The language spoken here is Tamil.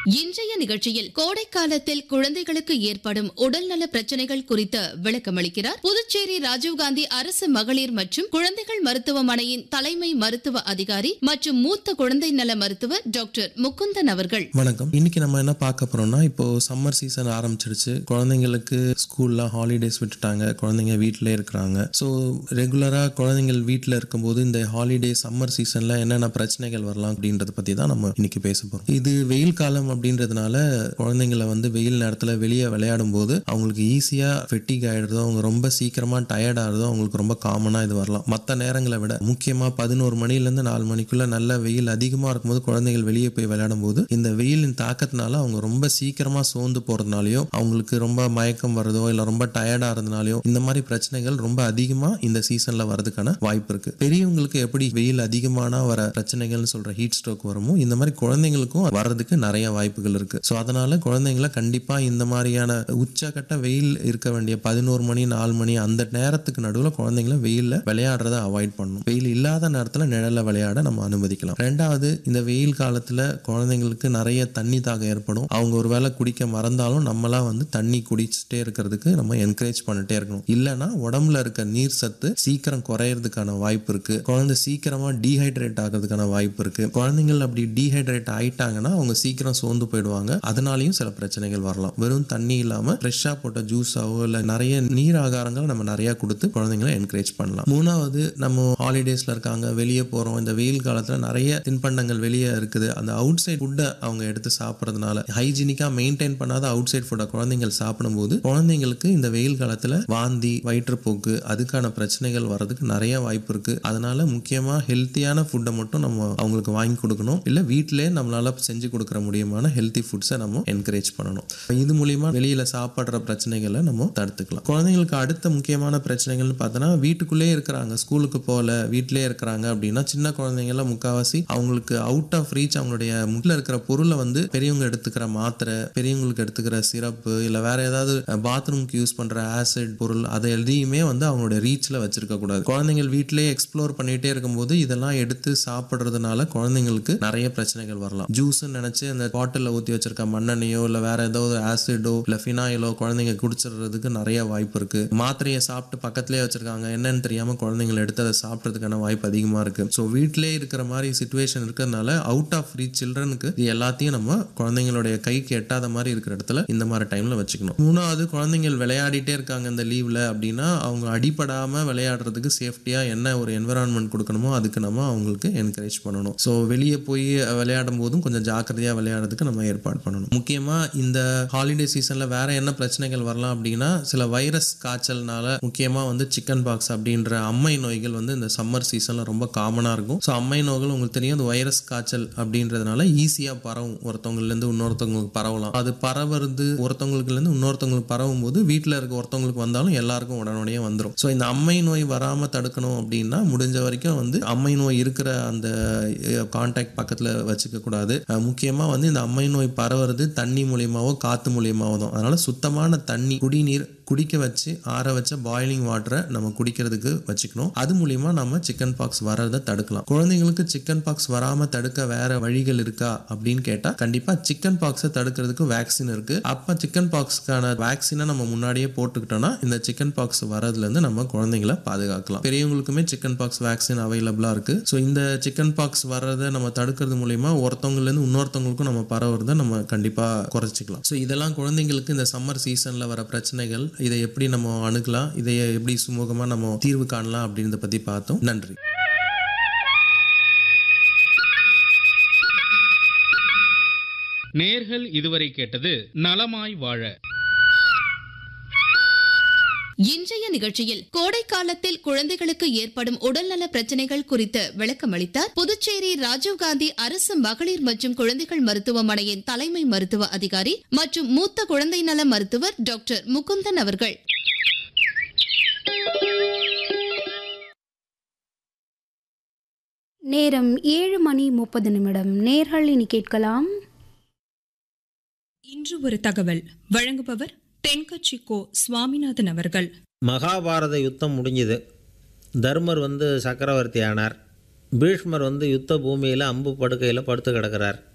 இன்றைய நிகழ்ச்சியில் கோடை காலத்தில் குழந்தைகளுக்கு ஏற்படும் உடல்நல பிரச்சனைகள் குறித்து விளக்கமளிக்கிறார் புதுச்சேரி ராஜீவ்காந்தி அரசு மகளிர் மற்றும் குழந்தைகள் மருத்துவமனையின் தலைமை மருத்துவ அதிகாரி மற்றும் மூத்த குழந்தை நல மருத்துவர் டாக்டர் முகுந்தன் அவர்கள் வணக்கம் இன்னைக்கு நம்ம என்ன பார்க்க போறோம்னா இப்போ சம்மர் சீசன் ஆரம்பிச்சிருச்சு குழந்தைங்களுக்கு ஸ்கூல்ல ஹாலிடேஸ் விட்டுட்டாங்க குழந்தைங்க வீட்டிலே இருக்கிறாங்க ஸோ ரெகுலராக குழந்தைங்கள் வீட்டில் இருக்கும்போது இந்த ஹாலிடே சம்மர் சீசன்ல என்னென்ன பிரச்சனைகள் வரலாம் அப்படின்றத பத்தி தான் நம்ம இன்னைக்கு பேச போறோம் இது வெயில் காலம் அப்படின்றதுனால குழந்தைங்களை வந்து வெயில் நேரத்தில் வெளியே விளையாடும் போது அவங்களுக்கு ஈஸியாக ஃபெட்டிக் ஆயிடுறதோ அவங்க ரொம்ப சீக்கிரமா டயர்ட் ஆகிறதோ அவங்களுக்கு ரொம்ப காமனாக இது வரலாம் மற்ற நேரங்களை விட முக்கியமாக பதினோரு மணிலேருந்து நாலு மணிக்குள்ள நல்ல வெயில் அதிகமாக இருக்கும்போது குழந்தைகள் வெளியே போய் விளையாடும் போது இந்த வெயிலின் தாக்கத்தினால அவங்க ரொம்ப சீக்கிரமா சோர்ந்து போறதுனாலயோ அவங்களுக்கு ரொம்ப மயக்கம் வருதோ இல்லை ரொம்ப டயர்டா இருந்தனாலயோ இந்த மாதிரி பிரச்சனைகள் ரொம்ப அதிகமா இந்த சீசன்ல வரதுக்கான வாய்ப்பு இருக்கு பெரியவங்களுக்கு எப்படி வெயில் அதிகமான வர பிரச்சனைகள்னு சொல்ற ஹீட் ஸ்ட்ரோக் வருமோ இந்த மாதிரி குழந்தைங்களுக்கும் வர்றதுக்கு நிறைய வாய்ப்புகள் இருக்கு ஸோ அதனால குழந்தைங்கள கண்டிப்பா இந்த மாதிரியான உச்சக்கட்ட வெயில் இருக்க வேண்டிய பதினோரு மணி நாலு மணி அந்த நேரத்துக்கு நடுவில் குழந்தைங்கள வெயில்ல விளையாடுறத அவாய்ட் பண்ணணும் வெயில் இல்லாத நேரத்தில் நிழல்ல விளையாட நம்ம அனுமதிக்கலாம் ரெண்டாவது இந்த வெயில் காலத்துல குழந்தைங்களுக்கு நிறைய தண்ணி தாகம் ஏற்படும் அவங்க ஒரு வேளை குடிக்க மறந்தாலும் நம்மளா வந்து தண்ணி குடிச்சிட்டே இருக்கிறதுக்கு நம்ம என்கரேஜ் பண்ணிட்டே இருக்கணும் இல்லைன்னா உடம்புல இருக்க நீர் சத்து சீக்கிரம் குறையறதுக்கான வாய்ப்பு இருக்கு குழந்தை சீக்கிரமா டீஹைட்ரேட் ஆகிறதுக்கான வாய்ப்பு இருக்கு குழந்தைங்கள் அப்படி டீஹைட்ரேட் ஆயிட்டாங்கன்னா அவங்க சீக்கிரம் சோர்ந்து போயிடுவாங்க அதனாலயும் சில பிரச்சனைகள் வரலாம் வெறும் தண்ணி இல்லாம ஃப்ரெஷ்ஷா போட்ட ஜூஸாவோ இல்ல நிறைய நீர் ஆகாரங்கள் நம்ம நிறைய கொடுத்து குழந்தைங்களை என்கரேஜ் பண்ணலாம் மூணாவது நம்ம ஹாலிடேஸ்ல இருக்காங்க வெளியே போறோம் இந்த வெயில் காலத்துல நிறைய தின்பண்டங்கள் வெளியே இருக்குது அந்த அவுட் சைட் ஃபுட்டை அவங்க எடுத்து சாப்பிட்றதுனால ஹைஜீனிக்கா மெயின்டைன் பண்ணாத அவுட் சைட் ஃபுட்டை குழந்தைங்கள் சாப்பிடும்போது குழந்தைங்களுக்கு இந்த வெயில் காலத்துல வாந்தி வயிற்றுப்போக்கு அதுக்கான பிரச்சனைகள் வர்றதுக்கு நிறைய வாய்ப்பு இருக்கு அதனால முக்கியமா ஹெல்த்தியான ஃபுட்டை மட்டும் நம்ம அவங்களுக்கு வாங்கி கொடுக்கணும் இல்ல வீட்டிலே நம்மளால செஞ்சு கொடுக்குற முடியுமான ஹெல்த்தி ஃபுட்ஸை நம்ம என்கரேஜ் பண்ணணும் இது மூலியமா வெளியில சாப்பிடுற பிரச்சனைகளை நம்ம தடுத்துக்கலாம் குழந்தைங்களுக்கு அடுத்த முக்கியமான பிரச்சனைகள்னு பார்த்தோன்னா வீட்டுக்குள்ளே இருக்கிறாங்க ஸ்கூலுக்கு போகல வீட்டிலே இருக்கிறாங்க அப்படின்னா சின்ன குழந்தைங்கள முக்காவாசி அவங்களுக்கு அவுட் ஆஃப் ரீச் அவங்களுடைய முட்டில் இருக்கிற பொருளை வந்து பெரியவங்க எடுத்துக்கிற மாத்திரை பெரியவங்களுக்கு எடுத்துக்கிற சிறப்பு இல்லை வேற ஏதாவது பாத்ரூம்க்கு யூஸ் பண்ற ஆசிட் பொருள் அதை எதையுமே வந்து அவங்களோட ரீச்ல வச்சிருக்க கூடாது குழந்தைகள் வீட்டிலே எக்ஸ்ப்ளோர் பண்ணிட்டே இருக்கும்போது இதெல்லாம் எடுத்து சாப்பிடுறதுனால குழந்தைங்களுக்கு நிறைய பிரச்சனைகள் வரலாம் ஜூஸ் நினைச்சு அந்த பாட்டிலில் ஊற்றி வச்சிருக்க மண்ணெண்ணையோ இல்லை வேற ஏதாவது ஆசிடோ இல்லை ஃபினாயிலோ குழந்தைங்க குடிச்சிடுறதுக்கு நிறைய வாய்ப்பு இருக்கு மாத்திரையை சாப்பிட்டு பக்கத்துலேயே வச்சிருக்காங்க என்னன்னு தெரியாம குழந்தைங்களை எடுத்து அதை சாப்பிட்றதுக்கான வாய்ப்பு அதிகமா இருக்கு ஸோ வீட்டிலே இருக்கிற மாதிரி சுச்சுவேஷன் இருக்கிறதுனால அவுட் ஆஃப் ரீச் சில்ட்ரனுக்கு இது எல்லாத்தையும் நம்ம குழந்தைங்களுடைய கைக்கு எட்டாத மாதிரி இருக்கிற இடத்துல இந்த மாதிரி டைம்ல வச்சுக்கணும் மூணாவது குழந்தைங்கள் விளையாடிட்டே இருக்காங்க இந்த லீவ்ல அப்படின்னா அவங்க அடிபடாம விளையாடுறதுக்கு சேஃப்டியா என்ன ஒரு என்விரான்மெண்ட் கொடுக்கணுமோ அதுக்கு நம்ம அவங்களுக்கு என்கரேஜ் பண்ணணும் ஸோ வெளியே போய் விளையாடும் போதும் கொஞ்சம் ஜாக்கிரதையா விளையாடுறதுக்கு நம்ம ஏற்பாடு பண்ணணும் முக்கியமா இந்த ஹாலிடே சீசன்ல வேற என்ன பிரச்சனைகள் வரலாம் அப்படின்னா சில வைரஸ் காய்ச்சல்னால முக்கியமா வந்து சிக்கன் பாக்ஸ் அப்படின்ற அம்மை நோய்கள் வந்து இந்த சம்மர் சீசன்ல ரொம்ப காமனா இருக்கும் ஸோ அம்மை நோய்கள் உங்களுக்கு தெரியும் அந்த வைரஸ் காய்ச்சல் அப்படின்றதுனால ஈஸியா பரவும் ஒருத்தவங்கல இருந்து இன்னொருத்தவங்களுக்கு பரவலாம் அது பரவுறது ஒருத்தவங்களுக்கு இருந்து இன்னொருத்தவங்களுக்கு பரவும் போது வீட்டில் இருக்க ஒருத்தவங்களுக்கு வந்தாலும் எல்லாருக்கும் உடனடியே வந்துடும் ஸோ இந்த அம்மை நோய் வராம தடுக்கணும் அப்படின்னா முடிஞ்ச வரைக்கும் வந்து அம்மை நோய் இருக்கிற அந்த கான்டாக்ட் பக்கத்தில் வச்சுக்க கூடாது அஹ் முக்கியமா வந்து இந்த அம்மை நோய் பரவுறது தண்ணி மூலியமாவோ காத்து மூலியமாவோ தான் அதனால சுத்தமான தண்ணி குடிநீர் குடிக்க வச்சு ஆற வச்ச பாயிலிங் வாட்டரை நம்ம குடிக்கிறதுக்கு வச்சுக்கணும் அது மூலியமா நம்ம சிக்கன் பாக்ஸ் வர்றதை தடுக்கலாம் குழந்தைங்களுக்கு சிக்கன் பாக்ஸ் வராம தடுக்க வேற வழிகள் இருக்கா அப்படின்னு கேட்டா கண்டிப்பா சிக்கன் பாக்ஸை தடுக்கிறதுக்கு வேக்சின் இருக்கு அப்ப சிக்கன் பாக்ஸ்க்கான வேக்சினை நம்ம முன்னாடியே போட்டுக்கிட்டோம்னா இந்த சிக்கன் பாக்ஸ் வரதுல இருந்து நம்ம குழந்தைங்களை பாதுகாக்கலாம் பெரியவங்களுக்குமே சிக்கன் பாக்ஸ் வேக்சின் அவைலபிளா இருக்கு ஸோ இந்த சிக்கன் பாக்ஸ் வர்றதை நம்ம தடுக்கிறது மூலியமா ஒருத்தவங்கல இருந்து இன்னொருத்தவங்களுக்கும் நம்ம பரவுறதை நம்ம கண்டிப்பா குறைச்சிக்கலாம் ஸோ இதெல்லாம் குழந்தைங்களுக்கு இந்த சம்மர் சீசன்ல வர பிரச்சனைகள் இதை எப்படி நம்ம அணுகலாம் இதை எப்படி சுமூகமா நம்ம தீர்வு காணலாம் அப்படின்றத பத்தி பார்த்தோம் நன்றி நேர்கள் இதுவரை கேட்டது நலமாய் வாழ இன்றைய நிகழ்ச்சியில் கோடை காலத்தில் குழந்தைகளுக்கு ஏற்படும் உடல்நல பிரச்சனைகள் குறித்து விளக்கமளித்தார் புதுச்சேரி ராஜீவ்காந்தி அரசு மகளிர் மற்றும் குழந்தைகள் மருத்துவமனையின் தலைமை மருத்துவ அதிகாரி மற்றும் மூத்த குழந்தை நல மருத்துவர் டாக்டர் முகுந்தன் அவர்கள் நேரம் ஏழு மணி முப்பது நிமிடம் நேர்கள் இனி கேட்கலாம் இன்று ஒரு தகவல் வழங்குபவர் தென்கட்சி கோ சுவாமிநாதன் அவர்கள் மகாபாரத யுத்தம் முடிஞ்சுது தர்மர் வந்து சக்கரவர்த்தி ஆனார் பீஷ்மர் வந்து யுத்த பூமியில் அம்பு படுக்கையில் படுத்து கிடக்கிறார்